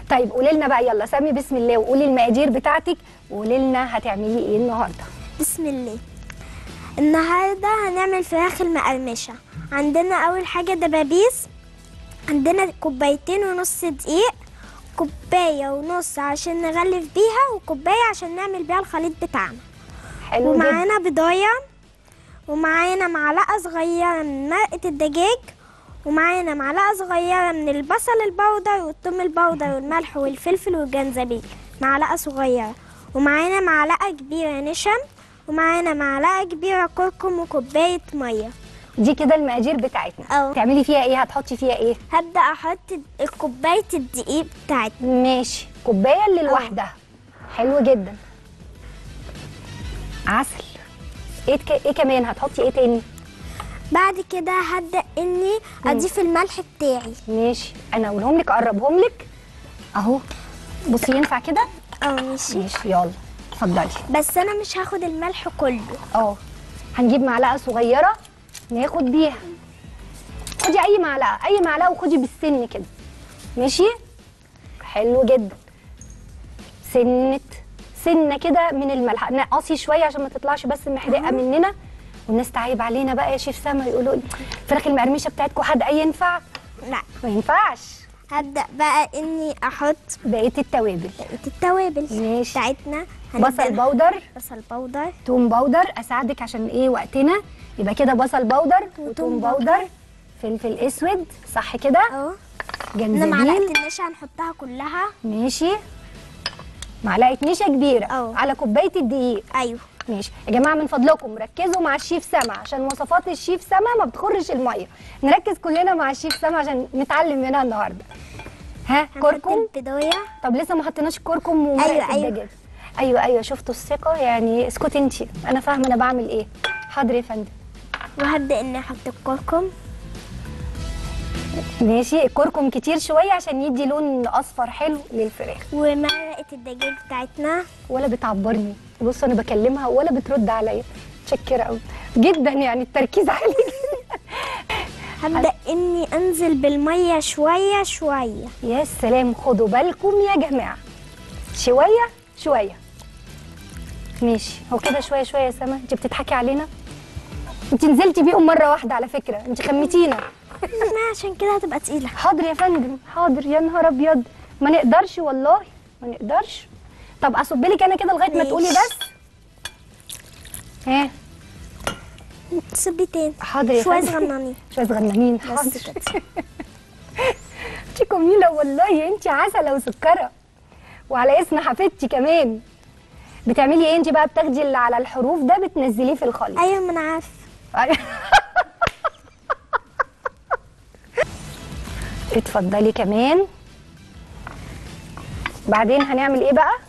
طيب قولي لنا بقى يلا سمي بسم الله وقولي المقادير بتاعتك وقولي لنا هتعملي ايه النهارده بسم الله النهارده هنعمل فراخ المقرمشه عندنا اول حاجه دبابيس عندنا كوبايتين ونص دقيق كوبايه ونص عشان نغلف بيها وكوبايه عشان نعمل بيها الخليط بتاعنا حلو جدا ومعانا بضايه ومعانا معلقه صغيره من مرقه الدجاج ومعانا معلقه صغيره من البصل البودر والثوم البودر والملح والفلفل والجنزبيل معلقه صغيره ومعانا معلقه كبيره نشا ومعانا معلقه كبيره كركم وكوبايه ميه دي كده المقادير بتاعتنا اه. تعملي فيها ايه هتحطي فيها ايه هبدا احط كوبايه الدقيق بتاعتنا ماشي كوبايه اللي لوحدها حلو جدا عسل ايه ك... ايه كمان هتحطي ايه تاني بعد كده هبدا اني اضيف الملح بتاعي ماشي انا اقولهم لك اقربهم لك اهو بصي ينفع كده اه ماشي ماشي يلا اتفضلي بس انا مش هاخد الملح كله اه هنجيب معلقه صغيره ناخد بيها خدي اي معلقه اي معلقه وخدي بالسن كده ماشي حلو جدا سنه سنه كده من الملح نقصي شويه عشان ما تطلعش بس محرقه مننا والناس تعيب علينا بقى يا شيف سما يقولوا لي الفراخ المقرمشه بتاعتكم حد اي ينفع لا ما ينفعش هبدا بقى اني احط بقيه التوابل بقيه التوابل ماشي. بتاعتنا بصل هنبدأ بودر بصل بودر توم باودر اساعدك عشان ايه وقتنا يبقى كده بصل باودر وتوم وتوم باودر فلفل اسود صح كده اهو انا معلقه جنزبيل النشا هنحطها كلها ماشي معلقه نشا كبيره اه. على كوبايه الدقيق ايوه ماشي يا جماعه من فضلكم ركزوا مع الشيف سما عشان وصفات الشيف سما ما بتخرش الميه نركز كلنا مع الشيف سما عشان نتعلم منها النهارده ها هنحط كركم البدايه طب لسه ما حطيناش الكركم ومرقه أيوة، أيوة. الدجاج ايوه ايوه شفتوا الثقه يعني اسكتي انت انا فاهمه انا بعمل ايه حاضر يا فندم وهبدا اني احط الكركم ماشي الكركم كتير شويه عشان يدي لون اصفر حلو للفراخ ومرقه الدجاج بتاعتنا ولا بتعبرني بص انا بكلمها ولا بترد عليا متشكره قوي جدا يعني التركيز عالي جدا هبدا اني انزل بالميه شويه شويه يا سلام خدوا بالكم يا جماعه شويه شويه ماشي هو كده شويه شويه يا سما انت بتضحكي علينا انت نزلتي بيهم مره واحده على فكره انت خمتينا ما عشان كده هتبقى تقيله حاضر يا فندم حاضر يا نهار ابيض ما نقدرش والله ما نقدرش طب اصب لك انا كده لغايه ما ماشي. تقولي بس ها صبي تاني حاضر يا شويه فندم. صغننين شويه صغننين بس حاضر كده انت جميله والله انت عسله وسكره وعلى اسم حفيدتي كمان بتعملي ايه انت بقى بتاخدي اللي على الحروف ده بتنزليه في الخليط ايوه ما انا عارفه اتفضلي كمان بعدين هنعمل ايه بقى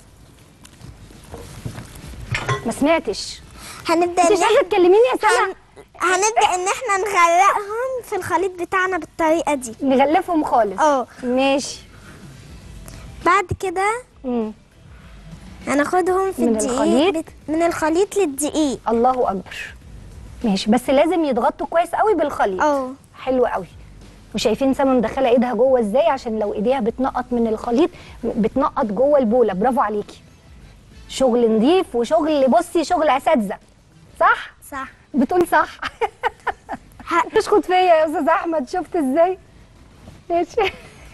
ما سمعتش هنبدا انت ان مش عايزه تكلميني يا سما هن... هنبدا ان احنا نغرقهم في الخليط بتاعنا بالطريقه دي نغلفهم خالص اه ماشي بعد كده مم. هناخدهم في من الدقيق الخليط؟ بت... من الخليط للدقيق الله اكبر ماشي بس لازم يتغطوا كويس قوي بالخليط اه حلو قوي وشايفين سما مدخله ايدها جوه ازاي عشان لو ايديها بتنقط من الخليط بتنقط جوه البوله برافو عليكي شغل نظيف وشغل بصي شغل اساتذه صح صح بتقول صح ه... تشخط فيا يا استاذ احمد شفت ازاي ماشي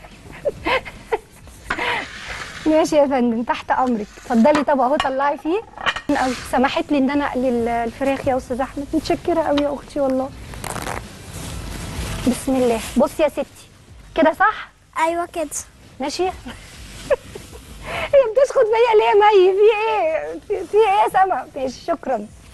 ماشي يا فندم تحت امرك اتفضلي طب اهو طلعي فيه قوي سمحت لي ان انا اقلي الفراخ يا استاذ احمد متشكره قوي يا اختي والله بسم الله بصي يا ستي كده صح ايوه كده ماشي هي بتشخط فيا ليه يا مي في ايه في في ايه يا سما ماشي شكرا